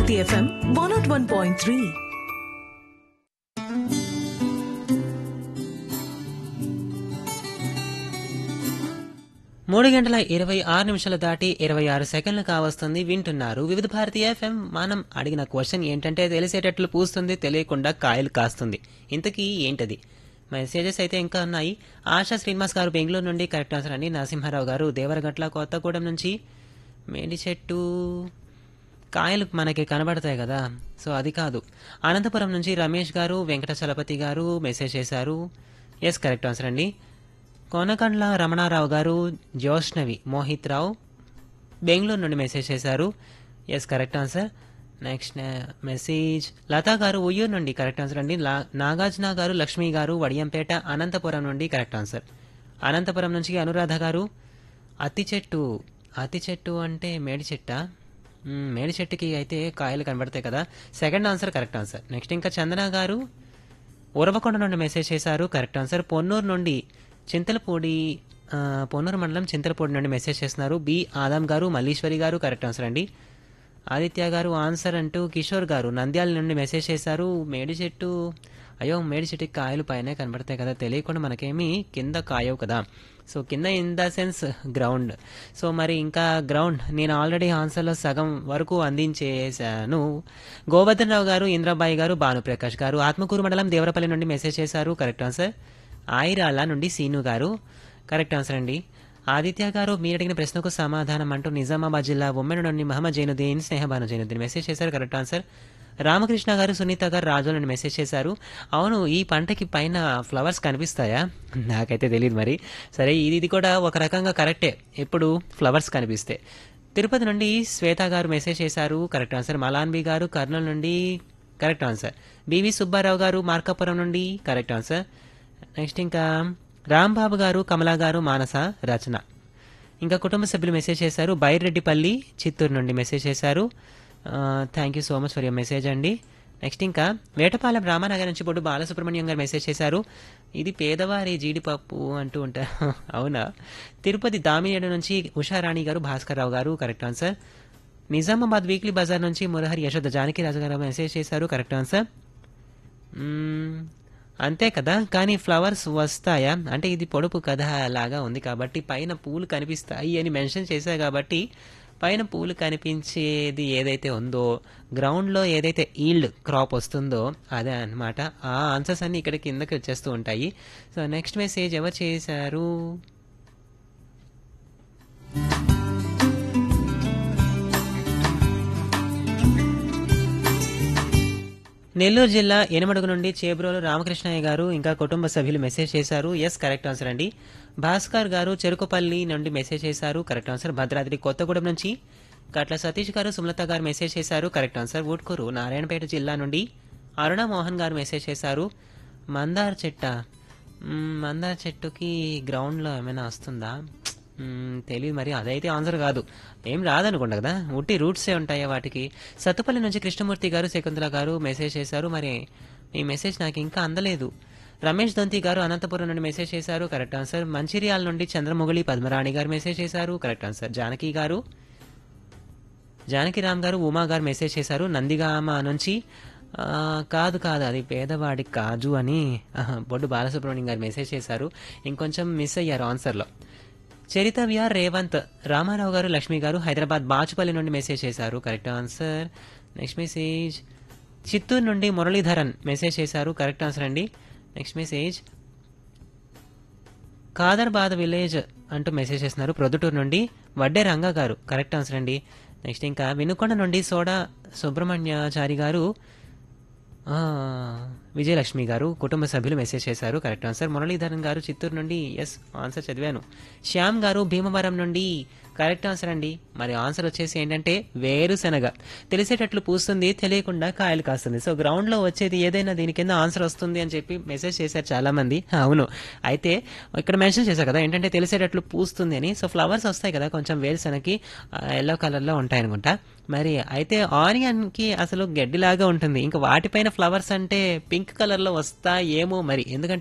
Bharati FM one nought one point three మూడు గంటల ఇరవై ఆరు నిమిషాలు దాటి ఇరవై ఆరు సెకండ్లు కావస్తుంది వింటున్నారు వివిధ భారతి ఎఫ్ఎం మనం అడిగిన క్వశ్చన్ ఏంటంటే తెలిసేటట్లు పూస్తుంది తెలియకుండా కాయలు కాస్తుంది ఇంతకీ ఏంటది మెసేజెస్ అయితే ఇంకా ఉన్నాయి ఆశా శ్రీనివాస్ గారు బెంగళూరు నుండి కరెక్ట్ ఆన్సర్ అండి నరసింహారావు గారు దేవరగట్ల కొత్తగూడెం నుంచి మేడి చెట్టు కాయలు మనకి కనబడతాయి కదా సో అది కాదు అనంతపురం నుంచి రమేష్ గారు వెంకట చలపతి గారు మెసేజ్ చేశారు ఎస్ కరెక్ట్ ఆన్సర్ అండి కోనకండ్ల రమణారావు గారు జ్యోష్ణవి మోహిత్ రావు బెంగళూరు నుండి మెసేజ్ చేశారు yes correct answer next message Latha garu Uyyuru నుండి కరెక్ట్ ఆన్సర్ అండి లా- నాగార్జున గారు లక్ష్మి గారు వడియంపేట అనంతపురం నుండి కరెక్ట్ ఆన్సర్ అనంతపురం నుంచి అనురాధ గారు అతి చెట్టు అతి చెట్టు అంటే మేడి చెట్టా మ్మ్, మేడి చెట్టుకి అయితే కాయలు కనబడతాయి కదా second answer correct answer next ఇంకా చందన గారు ఉరవకొండ నుండి మెసేజ్ చేశారు కరెక్ట్ ఆన్సర్ పొన్నూరు నుండి చింతలపూడి ఆ, పొన్నూరు మండలం చింతలపూడి నుండి మెసేజ్ చేస్తున్నారు బి ఆదాం గారు మల్లీశ్వరి గారు కరెక్ట్ ఆన్సర్ అండి ఆదిత్య గారు ఆన్సర్ అంటూ కిషోర్ గారు నంద్యాల నుండి మెసేజ్ చేశారు మేడి చెట్టు అయ్యో మేడి చెట్టుకి కాయలు పైన కనబడతాయి కదా తెలియకుండా మనకేమి కింద కాయవు కదా సో కింద in the sense ground so మరి ఇంకా గ్రౌండ్ నేను ఆల్రెడీ ఆన్సర్లో సగం వరకు అందించేశాను గోవర్ధన్ రావు గారు ఇంద్రాబాయి గారు భానుప్రకాష్ గారు ఆత్మకూరు మండలం దేవరపల్లి నుండి మెసేజ్ చేశారు కరెక్ట్ ఆన్సర్ ఆయిరాల నుండి సీను గారు కరెక్ట్ ఆన్సర్ అండి ఆదిత్య గారు మీరు అడిగిన ప్రశ్నకు సమాధానం అంటూ నిజామాబాద్ జిల్లా ఉమ్మెన నుండి మహమ్మద్ జైనుద్దీన్ స్నేహబాను జైనుద్దీన్ మెసేజ్ చేశారు కరెక్ట్ ఆన్సర్ రామకృష్ణ గారు సునీత గారు రాజు నుండి మెసేజ్ చేశారు అవును ఈ పంటకి పైన ఫ్లవర్స్ కనిపిస్తాయా నాకైతే తెలియదు మరి సరే ఇది ఇది కూడా ఒక రకంగా కరెక్టే ఎప్పుడు ఫ్లవర్స్ కనిపిస్తే తిరుపతి నుండి శ్వేత గారు మెసేజ్ చేశారు కరెక్ట్ ఆన్సర్ మలాన్బి గారు కర్నూలు నుండి కరెక్ట్ ఆన్సర్ బివి సుబ్బారావు గారు మార్కాపురం నుండి కరెక్ట్ ఆన్సర్ నెక్స్ట్ ఇంకా రాంబాబు గారు కమలా గారు మానస రచన ఇంకా కుటుంబ సభ్యులు మెసేజ్ చేశారు బైరెడ్డిపల్లి చిత్తూరు నుండి మెసేజ్ చేశారు thank you so much for your message అండి నెక్స్ట్ ఇంకా వేటపాలెం రామానగర్ నుంచి పొట్టు బాలసుబ్రహ్మణ్యం గారు మెసేజ్ చేశారు ఇది పేదవారి జీడిపప్పు అంటూ ఉంటారు అవునా తిరుపతి దామినేడు నుంచి ఉషారాణి గారు Bhaskar Rao garu correct answer Nizamabad weekly Bazar నుంచి మురహరి యశోద జానకి రాజు గారు మెసేజ్ చేశారు కరెక్ట్ ఆన్సర్ మ్మ్, అంతే కదా కానీ ఫ్లవర్స్ వస్తాయా అంటే ఇది పొడుపు కథ లాగా ఉంది కాబట్టి పైన పూలు కనిపిస్తాయి అని మెన్షన్ చేశారు కాబట్టి పైన పూలు కనిపించేది ఏదైతే ఉందో గ్రౌండ్లో ఏదైతే ఈల్డ్ క్రాప్ వస్తుందో అదే అన్నమాట ఆ ఆన్సర్స్ అన్ని ఇక్కడ కిందకి వచ్చేస్తూ ఉంటాయి సో నెక్స్ట్ మెసేజ్ ఎవరు చేశారు నెల్లూరు జిల్లా ఎనమడుగు నుండి చేబ్రోలు రామకృష్ణయ్య గారు ఇంకా కుటుంబ సభ్యులు మెసేజ్ చేశారు ఎస్ కరెక్ట్ ఆన్సర్ అండి భాస్కర్ గారు చెరుకుపల్లి నుండి మెసేజ్ చేశారు కరెక్ట్ ఆన్సర్ భద్రాద్రి కొత్తగూడెం నుంచి కట్ల సతీష్ గారు సుమలత గారు మెసేజ్ చేశారు కరెక్ట్ ఆన్సర్ ఊట్కూరు నారాయణపేట జిల్లా నుండి అరుణ మోహన్ గారు మెసేజ్ చేశారు మందార చెట్ట మ్మ్, మందార చెట్టుకి గ్రౌండ్లో ఏమైనా వస్తుందా మ్మ్, తెలియదు మరి అదైతే ఆన్సర్ కాదు ఏం రాదనుకుంటా కదా ఉట్టి రూట్సే ఉంటాయా వాటికి సత్తుపల్లి నుంచి కృష్ణమూర్తి గారు శకుంతల గారు మెసేజ్ చేశారు మరి ఈ మెసేజ్ నాకు ఇంకా అందలేదు రమేష్ దొంతి గారు అనంతపురం నుండి మెసేజ్ చేశారు కరెక్ట్ ఆన్సర్ మంచిర్యాల నుండి చంద్రముగిలి పద్మరాణి గారు మెసేజ్ చేశారు కరెక్ట్ ఆన్సర్ జానకి గారు జానకిరామ్ గారు ఉమా గారు మెసేజ్ చేశారు నందిగామ నుంచి ఆ, కాదు కాదు అది పేదవాడి కాజు అని ఆహా, బొడ్డు బాలసుబ్రహ్మణ్యం గారు మెసేజ్ చేశారు ఇంకొంచెం మిస్ అయ్యారు ఆన్సర్లో చరిత విఆర్ రేవంత్ రామారావు గారు లక్ష్మి గారు హైదరాబాద్ బాచుపల్లి నుండి మెసేజ్ చేశారు correct answer next message Chittoor నుండి మురళీధరన్ మెసేజ్ చేశారు కరెక్ట్ ఆన్సర్ అండి నెక్స్ట్ మెసేజ్ కాదర్బాద్ విలేజ్ అంటూ మెసేజ్ చేస్తున్నారు ప్రొద్దుటూరు నుండి వడ్డే రంగా గారు కరెక్ట్ ఆన్సర్ అండి నెక్స్ట్ ఇంకా వినుకొండ నుండి సోడా సుబ్రహ్మణ్యాచారి గారు ఆ, విజయలక్ష్మి గారు కుటుంబ సభ్యులు మెసేజ్ చేశారు కరెక్ట్ ఆన్సర్ మురళీధరన్ గారు చిత్తూరు నుండి ఎస్ ఆన్సర్ చదివాను శ్యామ్ గారు భీమవరం నుండి కరెక్ట్ ఆన్సర్ అండి మరి ఆన్సర్ వచ్చేసి ఏంటంటే వేరుశనగ తెలిసేటట్లు పూస్తుంది తెలియకుండా కాయలు కాస్తుంది సో గ్రౌండ్ లో వచ్చేది ఏదైనా దీని కింద ఆన్సర్ వస్తుంది అని చెప్పి మెసేజ్ చేశారు చాలా మంది అవును అయితే ఇక్కడ మెన్షన్ చేశారు కదా ఏంటంటే తెలిసేటట్లు పూస్తుంది అని సో ఫ్లవర్స్ వస్తాయి కదా కొంచెం వేరుశనగకి ఎల్లో కలర్ లో ఉంటాయి అనుకుంటా మరి అయితే ఆనియన్ కి అసలు గడ్డిలాగా ఉంటుంది ఇంకా వాటిపైన ఫ్లవర్స్ అంటే పింక్ కలర్ లో వస్తాయేమో మరి ఎందుకంటే